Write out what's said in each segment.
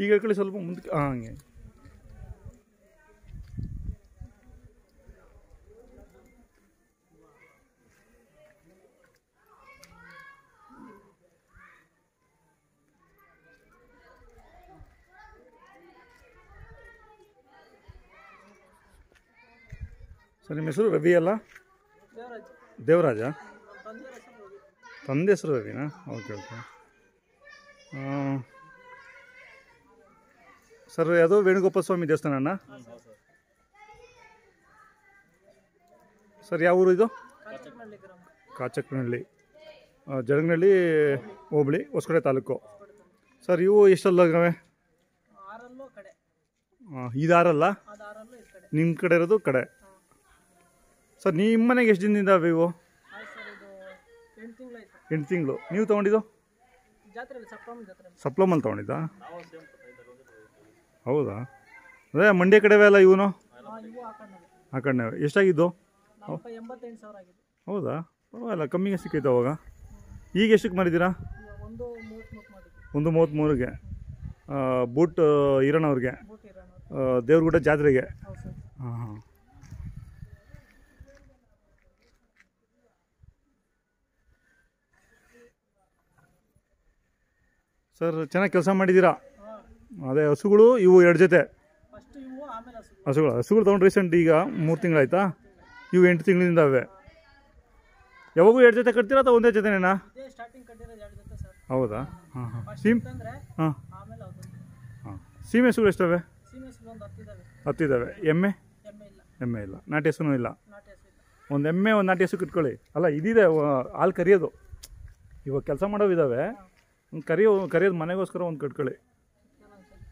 ಈಗ ಹೇಳ್ಕೊಳ್ಳಿ ಸ್ವಲ್ಪ ಮುಂದಕ್ಕೆ ಹಾಂ ಹಂಗೆ ಸರ್ ನಿಮ್ಮ ಹೆಸರು ರವಿ ಅಲ್ಲ ದೇವರಾಜ ತಂದೆ ಹೆಸರು ರವಿನಾ ಓಕೆ ಓಕೆ ಸರ್ ಯಾವುದೋ ವೇಣುಗೋಪಾಲ ಸ್ವಾಮಿ ದೇವಸ್ಥಾನನ ಸರ್ ಯಾವ ಊರು ಇದು ಕಾಚಕ್ನಹಳ್ಳಿ ಆ, ಜಡಗನಹಳ್ಳಿ ಹೋಬಳಿ ಹೊಸಕಡೆ ತಾಲೂಕು ಸರ್ ಇವು ಎಷ್ಟಲ್ಲಗವೆ ಆರಲ್ಲೂ ಕಡೆ ಇದಾರಲ್ಲ ಅದು ಆರಲ್ಲೂ ಈ ಕಡೆ ನಿಮ್ಮ ಕಡೆ ಇರೋದು ಕಡೆ ಸರ್ ನಿಮ್ಮ ಮನೆಗೆ ಎಷ್ಟು ದಿನದಿಂದ ಅವೆ ಇವು ಆಯ್ತು ಸರ್ ಇದು ಎಂಟು ತಿಂಗಳಾಯ್ತು ಎಂಟು ತಿಂಗಳು ನೀವು ತೊಗೊಂಡಿದ್ದು ಜಾತ್ರೆಯಲ್ಲಿ ಸಪ್ತಮ ಜಾತ್ರೆಯಲ್ಲಿ ಸಪ್ಲಮಲ್ಲಿ ತೊಗೊಂಡಿದ್ದಾ ಹೌದಾ ಅದೇ ಮಂಡ್ಯ ಕಡೆವೇ ಅಲ್ಲ ಇವನು ಹಾಂ ಇವು ಹಾಕೊಂಡವೆ ಆ ಕಡೆ ಎಷ್ಟಾಗಿದ್ದು ನಾಲ್ಕು ಎಂಬತ್ತೆಂಟು ಸಾವಿರ ಆಗಿದೆ ಹೌದಾ ಪರವಾಗಿಲ್ಲ ಕಮ್ಮಿಗೆ ಸಿಕ್ಕೈತೆ ಅವಾಗ ಈಗ ಎಷ್ಟಕ್ಕೆ ಮಾರಿದ್ದೀರಾ ಇವಾಗ ಒಂದು ಮೂವತ್ತು ಮೂವತ್ತು ಮಾಡಿದ್ವಿ ಒಂದು ಮೂವತ್ತ್ಮೂರಿಗೆ ಆ, ಬೂಟ್ ಈರಣ್ಣವ್ರಿಗೆ ಬೂಟ್ ಇರೋಣ ಆ, ದೇವ್ರಗುಡ್ಡ ಜಾತ್ರೆಗೆ ಹೌದು ಸರ್ ಹಾಂ ಹಾಂ ಸರ್ ಚೆನ್ನಾಗಿ ಕೆಲಸ ಮಾಡಿದ್ದೀರಾ ಹಾಂ ಅದೇ ಹಸುಗಳು ಇವು ಎರಡು ಜೊತೆ ಫಸ್ಟ್ ಇವು ಆಮೇಲೆ ಹಸು ಹಸುಗಳು ಹಸುಗಳು ತೊಗೊಂಡು ರೀಸೆಂಟ್ ಈಗ ಮೂರು ತಿಂಗಳಾಯ್ತಾ ಇವು ಎಂಟು ತಿಂಗಳಿಂದ ಅವೆ ಯಾವಾಗೂ ಎರಡು ಜೊತೆ ಕಟ್ತೀರಾ ಅಥವಾ ಒಂದೇ ಜೊತೆನೇನಾ ಇದೇ ಸ್ಟಾರ್ಟಿಂಗ್ ಕಟ್ಟಿರೋದು ಎರಡು ಜೊತೆ ಸರ್ ಹೌದಾ ಹಾಂ ಹಾಂ ಫಸ್ಟ್ ಸೀಮ್ ಅಂತಂದ್ರೆ ಹಾಂ ಆಮೇಲೆ ಅದು ಹಾಂ ಸೀಮೆ ಹಸುಗಳು ಎಷ್ಟವೆ ಸೀಮೆ ಹಸು ಒಂದು ಹತ್ತಿದ್ದಾವೆ ಹತ್ತಿದ್ದಾವೆ ಎಮ್ಮೆ ಎಮ್ಮೆ ಇಲ್ಲ ಎಮ್ಮೆ ಇಲ್ಲ ನಾಟಿ ಹಸುನೂ ಇಲ್ಲ ನಾಟಿ ಹಸು ಇಲ್ಲ ಒಂದು ಎಮ್ಮೆ ಒಂದು ನಾಟಿ ಹಸು ಕಟ್ಕೊಳ್ಳಿ ಅಲ್ಲ ಇದಿದೆ ವ- ಹಾಲು ಕರಿಯೋದು ಇವಾಗ ಕೆಲಸ ಮಾಡೋವು ಇದ್ದಾವೆ ಒಂದು ಕರಿಯೋ ಕರಿಯೋದು ಮನೆಗೋಸ್ಕರ ಒಂದು ಕಟ್ಕೊಳ್ಳಿ ಚೆನ್ನಾಗಿ ಸರ್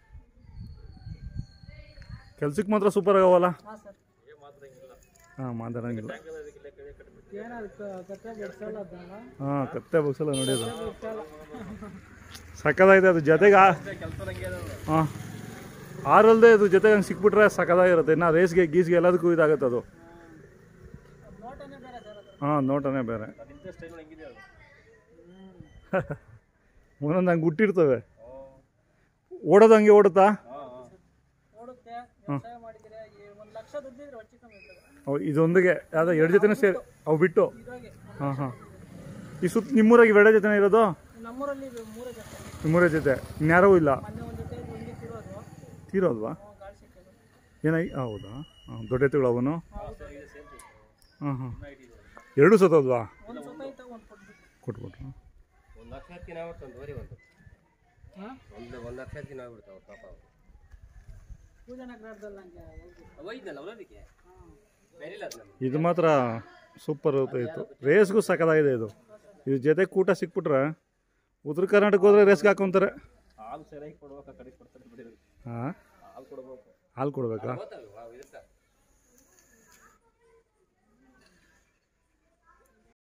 ಕೆಲ್ಸಕ್ಕೆ ಮಾತ್ರ ಸೂಪರ್ ಆಗವಲ್ಲ ಹಾಂ ಸರ್ ಹಾಂ ಮಾತಾಡಂಗಿಲ್ಲ ಏನಾದ್ರು ಕತ್ತೆ ಬಿಡ್ಸಲ್ಲ ಅದನ್ನ ಹಾಂ ಕತ್ತೆ ಬಗ್ಸಲ್ಲ ನೋಡಿಯೋದು ಬಿಡ್ಸಲ್ಲ ಸಕ್ಕದಾಗಿದೆ ಅದು ಜೊತೆಗೆ ಹಾಂ ಆರಲ್ದೆ ಅದು ಜೊತೆಗೆ ಹಂಗೆ ಸಿಕ್ಬಿಟ್ರೆ ಸಕ್ಕದಾಗಿರುತ್ತೆ ಇನ್ನು ರೇಸ್ಗೆ ಗೀಸ್ಗೆ ಎಲ್ಲದಕ್ಕೂ ಇದಾಗುತ್ತೆ ಅದು ನೋಟನೇ ಬೇರೆ ಸರ್ ಅದು ಹಾಂ ನೋಟನೇ ಬೇರೆ ಒಂದೊಂದು ಹಂಗೆ ಹುಟ್ಟಿರ್ತವೆ ಓಡೋದು ಹಂಗೆ ಓಡುತ್ತಾ ಓಡುತ್ತೆ ವ್ಯವಸಾಯ ಮಾಡಿದ್ರೆ ಒಂದು ಲಕ್ಷ ದುಡ್ಡಿದ್ರೆ ಹೊಟ್ಟೆ ಕಮ್ಮಿ ಇರ್ತದೆ ಅವು ಇದೊಂದಿಗೆ ಯಾವುದೋ ಎರಡು ಜೊತೆನೂ ಸೇರಿ ಅವು ಬಿಟ್ಟು ಇದಾಗೆ ಹಾಂ ಹಾಂ ಈ ಸುತ್ತ ನಿಮ್ಮೂರಾಗ ಇವೆರಡೇ ಜೊತೆನೇ ಇರೋದು ನಮ್ಮೂರಲ್ಲಿ ಇದು ಮೂರೇ ಜಾತ್ರೆ ನಿಮ್ಮೂರೇ ಜೊತೆ ಇನ್ಯಾರೂ ಇಲ್ಲ ಮೊನ್ನೆ ಒಂದು ಜೊತೆ ಇದು ಇಲ್ಲಿ ತಿರೋದು ತೀರೋಲ್ವಾ ಅವ್ನು ಗಾಳಿ ಸಿಕ್ಕಿದ್ದು ಏನಾಗಿ ಹೌದಾ ಹಾಂ ದೊಡ್ಡ ಎತ್ತುಗಳು ಅವನು ಹೌದು ಹಾಂ ಹಾಂ ಎರಡೂ ಸತ್ತೋದ್ವಾ ಒಂದು ಸೊತೈತ ಒಂದು ಕೊಟ್ಬಿಟ್ಟು ಕೊಟ್ಬಿಟ್ರು ಒಂದು ಲಕ್ಷ ದಿನ ಆಗ್ಬಿಡ್ತು ಒಂದು ವರಿ ಒಂದು ಹಾಂ ಒಂದು ಒಂದು ಲಕ್ಷ ದಿನ ಆಗ್ಬಿಡ್ತಾವೆ ಪಾಪ ಅವ್ರು ಪೂಜಾ ನಗರದಲ್ಲಿ ಹಂಗೆ ಹೋಗಿ ಒಯ್ದಲ್ಲ ಅವರದಕ್ಕೆ ಬೇರಿಲ್ಲ ಅದು ನಮಗೆ ಇದು ಮಾತ್ರ ಸೂಪರ್ ಇತ್ತು ರೇಸ್ಗೂ ಸಕ್ಕದಾಗಿದೆ ಇದು ಇದ್ರ ಜೊತೆ ಕೂಟ ಸಿಕ್ಬಿಟ್ರೆ ಉತ್ತರ ಕರ್ನಾಟಕ ಹೋದ್ರೆ ರೇಸ್ಗೆ ಹಾಕೊಂತಾರೆ ಹಾಲು ಸರಿಯಾಗಿ ಕೊಡ್ಬೇಕು ಆ ಕಡೆ ಕೊಡ್ತಾರೆ ಬಿಡಿ ಹಾಂ ಹಾಲು ಕೊಡ್ಬೇಕು ಹಾಲು ಕೊಡ್ಬೇಕಾ ಗೊತ್ತಲ್ವಾ